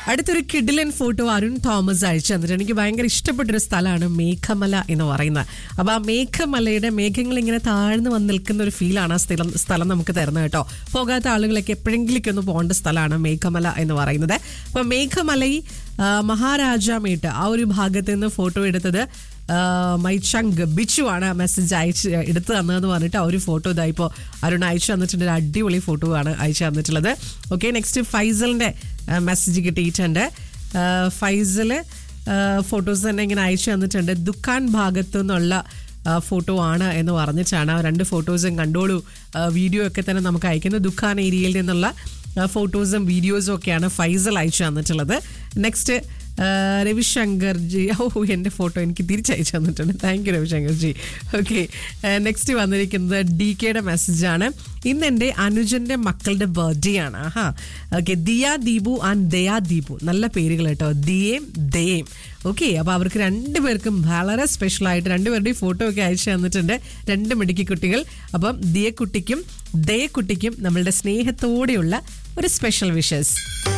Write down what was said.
അടുത്തൊരു കിഡിലൻ photo Arun Thomas അയച്ചു തന്നിട്ട് എനിക്ക് ഭയങ്കര ഇഷ്ടപ്പെട്ടൊരു സ്ഥലമാണ് മേഘമല എന്ന് പറയുന്നത് അപ്പൊ ആ മേഘമലയുടെ മേഘങ്ങൾ ഇങ്ങനെ താഴ്ന്നു വന്ന് നിൽക്കുന്ന ഒരു ഫീലാണ് ആ സ്ഥലം സ്ഥലം നമുക്ക് തരുന്നത് കേട്ടോ പോകാത്ത ആളുകളൊക്കെ എപ്പോഴെങ്കിലൊക്കെ ഒന്ന് പോകേണ്ട സ്ഥലമാണ് മേഘമല എന്ന് പറയുന്നത് അപ്പൊ മേഘമലൈ ആ, മഹാരാജാമേട്ട് ആ ഒരു ഭാഗത്ത് നിന്ന് ഫോട്ടോ എടുത്തത് ആ, മൈചങ്ക് ബിച്ചു ആണ് മെസ്സേജ് അയച്ച് എടുത്തു തന്നതെന്ന് പറഞ്ഞിട്ട് ആ ഒരു ഫോട്ടോ ഇതാ ഇപ്പോൾ അരുൺ അയച്ചു തന്നിട്ടുണ്ട് ഒരു അടിപൊളി ഫോട്ടോ ആണ് അയച്ചു തന്നിട്ടുള്ളത് ഓക്കെ നെക്സ്റ്റ് ഫൈസലിന്റെ മെസ്സേജ് കിട്ടിയിട്ടുണ്ട് ആ, ഫൈസല് ഫോട്ടോസ് തന്നെ ഇങ്ങനെ അയച്ചു തന്നിട്ടുണ്ട് ദുഃഖാൻ ഭാഗത്തു നിന്നുള്ള ഫോട്ടോ ആണ് എന്ന് പറഞ്ഞിട്ടാണ് ആ രണ്ട് ഫോട്ടോസും കണ്ടോളൂ ആ, വീഡിയോ ഒക്കെ തന്നെ നമുക്ക് അയക്കുന്നു ദുഃഖാൻ ഏരിയയിൽ നിന്നുള്ള ആ, ഫോട്ടോസും വീഡിയോസും ഒക്കെയാണ് ഫൈസൽ അയച്ചു തന്നിട്ടുള്ളത് നെക്സ്റ്റ് രവിശങ്കർ ജി ഓ എൻ്റെ ഫോട്ടോ എനിക്ക് തിരിച്ചയച്ചു തന്നിട്ടുണ്ട് thank you Ravishankar ji okay next വന്നിരിക്കുന്നത് ഡി കെയുടെ മെസ്സേജാണ് ഇന്ന് എൻ്റെ അനുജൻ്റെ മക്കളുടെ ബർത്ത്ഡേ ആണ് ആഹാ ഓക്കെ ദിയ ദീപു ആൻഡ് ദയാ ദീപു നല്ല പേരുകൾ കേട്ടോ ദിയേം ദയേം ഓക്കെ അപ്പോൾ അവർക്ക് രണ്ടുപേർക്കും വളരെ സ്പെഷ്യൽ ആയിട്ട് രണ്ടുപേരുടെയും ഫോട്ടോ ഒക്കെ അയച്ചു തന്നിട്ടുണ്ട് രണ്ട് മിടുക്കി കുട്ടികൾ അപ്പം ദിയക്കുട്ടിക്കും ദയക്കുട്ടിക്കും നമ്മളുടെ സ്നേഹത്തോടെയുള്ള ഒരു സ്പെഷ്യൽ വിഷസ്